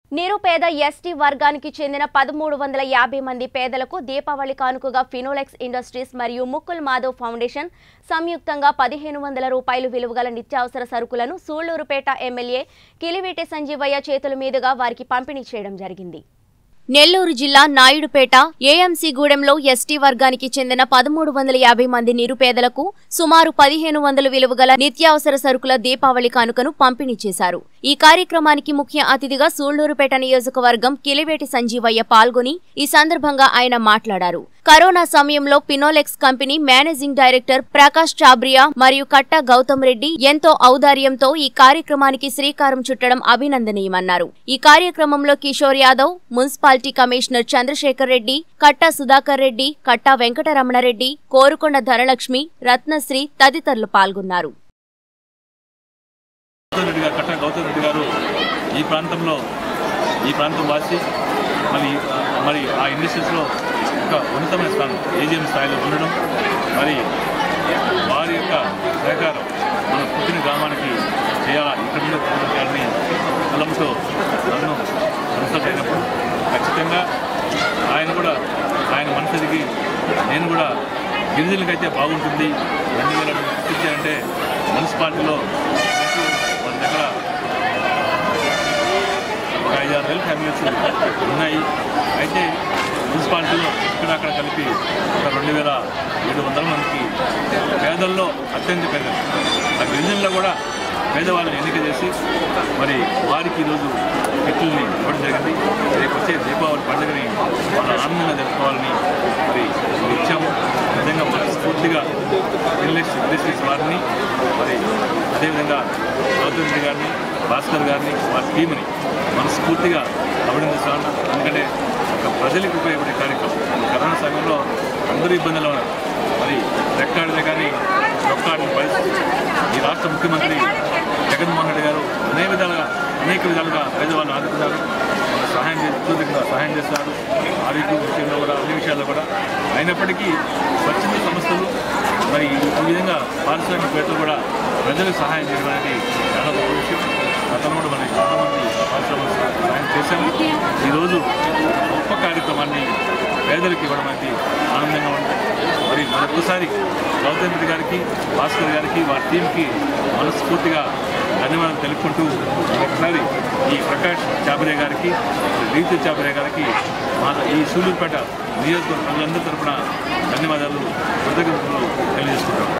నిరుపేద ఎస్టీ వర్గానికి చెందిన పదమూడు వందల యాభై మంది పేదలకు దీపావళి కానుకగా ఫినోలెక్స్ ఇండస్ట్రీస్ మరియు ముకుల్ మాధవ్ ఫౌండేషన్ సంయుక్తంగా పదిహేను వందల రూపాయలు విలువగల నిత్యావసర సరుకులను సూళ్లూరుపేట ఎమ్మెల్యే కిలివేటి సంజీవయ్య చేతుల మీదుగా వారికి పంపిణీ చేయడం జరిగింది నెల్లూరు జిల్లా నాయుడుపేట ఏఎంసీ గూడెంలో ఎస్టీ వర్గానికి చెందిన పదమూడు వందల యాభై మంది నిరుపేదలకు సుమారు పదిహేను వందలు విలువగల నిత్యావసర సరుకుల దీపావళి కానుకను పంపిణీ చేశారు ఈ కార్యక్రమానికి ముఖ్య అతిథిగా సూళ్లూరుపేట నియోజకవర్గం కిలివేటి సంజీవయ్య పాల్గొని ఈ సందర్భంగా ఆయన మాట్లాడారు కరోనా సమయంలో Finolex company managing director Prakash Chhabria మరియు కట్ట గౌతమ్ రెడ్డి ఎంతో ఔదార్యంతో ఈ కార్యక్రమానికి శ్రీకారం చుట్టడం అభినందనీయమన్నారు ఈ కార్యక్రమంలో కిషోర్ యాదవ్ మున్సిపాలిటీ కమిషనర్ చంద్రశేఖర్ రెడ్డి కట్టా సుధాకర్ రెడ్డి కట్టా వెంకటరమణరెడ్డి కోరుకొండ ధనలక్ష్మి రత్నశ్రీ తదితరులు పాల్గొన్నారు గౌతమ్ రెడ్డి గారు కట్ట గౌతమ్ రెడ్డి గారు ఈ ప్రాంతంలో ఈ ప్రాంతం వాసి మరి మరి ఆ ఇండస్ట్రీస్లో ఒక ఉన్నతమైన స్థానం ఏజిఎం స్థాయిలో ఉండడం మరి వారి యొక్క సహకారం మన పుట్టిన గ్రామానికి చేయాలా ఇక్కడ ఉన్న ప్రజల గారిని కలంతో నన్ను కన్సల్ట్ అయినప్పుడు ఖచ్చితంగా ఆయన కూడా ఆయన మనసుకి నేను కూడా గిరిజనులకైతే బాగుంటుంది ఎన్ని వేల గుర్తించారంటే మున్సిపాలిటీలో మన దగ్గర ఒక ఐదు ఆరు వేల ఫ్యామిలీస్ ఉన్నాయి అయితే మున్సిపాలిటీలో ఇక్కడ అక్కడ కలిపి ఒక రెండు వేల ఏడు వందల మందికి పేదల్లో అత్యంత పేదలు ఆ గిరిజనుల్లో కూడా పేదవాళ్ళని ఎన్నిక చేసి మరి వారికి ఈరోజు కిట్లని ఇవ్వడం జరిగింది రేపు వచ్చే దీపావళి పండుగని వాళ్ళ ఆనందంగా జరుపుకోవాలని మరి మరి ఇచ్చాము నిజంగా మనస్ఫూర్తిగా ఇండస్ట్రీ ఇండస్ట్రీస్ వారిని మరి అదేవిధంగా గౌతమ్ రెడ్డి గారిని భాస్కర్ గారిని వారి టీంని మనస్ఫూర్తిగా అభినందిస్తాను ఎందుకంటే ఒక ప్రజలకు ఉపయోగపడే కార్యక్రమం ఈ కరోనా సమయంలో అందరూ ఇబ్బందులు ఉన్నారు మరి రెక్కాడితే కానీ రొక్కాడిన పరిస్థితి ఈ రాష్ట్ర ముఖ్యమంత్రి జగన్మోహన్ రెడ్డి గారు అనేక విధాలుగా అనేక విధాలుగా పేదవాళ్ళని ఆదుకున్నారు వాళ్ళు సహాయం చేస్తూ సహాయం చేస్తున్నారు ఆరోగ్య విషయంలో కూడా అన్ని విషయాల్లో కూడా అయినప్పటికీ స్వచ్ఛంద సంస్థలు మరి ఈ విధంగా పారిశ్రామికవేత్తలు కూడా ప్రజలకు సహాయం చేయడం అనేది చాలా గొప్ప విషయం గతంలో కూడా మనకి చాలామంది పారిశ్రామిక సహాయం చేశాము ఈరోజు ఒక గొప్ప కార్యక్రమాన్ని పేదలకు ఇవ్వడం అనేది ఆనందంగా ఉంది మరి మరొకసారి గౌతమ్ రెడ్డి గారికి భాస్కర్ గారికి వారి టీంకి మనస్ఫూర్తిగా ధన్యవాదాలు తెలుపుకుంటూ ఒకసారి ఈ ప్రకాష్ చాబరే గారికి రీతు చాబరే గారికి మా ఈ సూలూరుపేట నియోజకవర్గ ప్రజలందరి తరపున ధన్యవాదాలు కృతజ్ఞతలు తెలియజేస్తున్నాం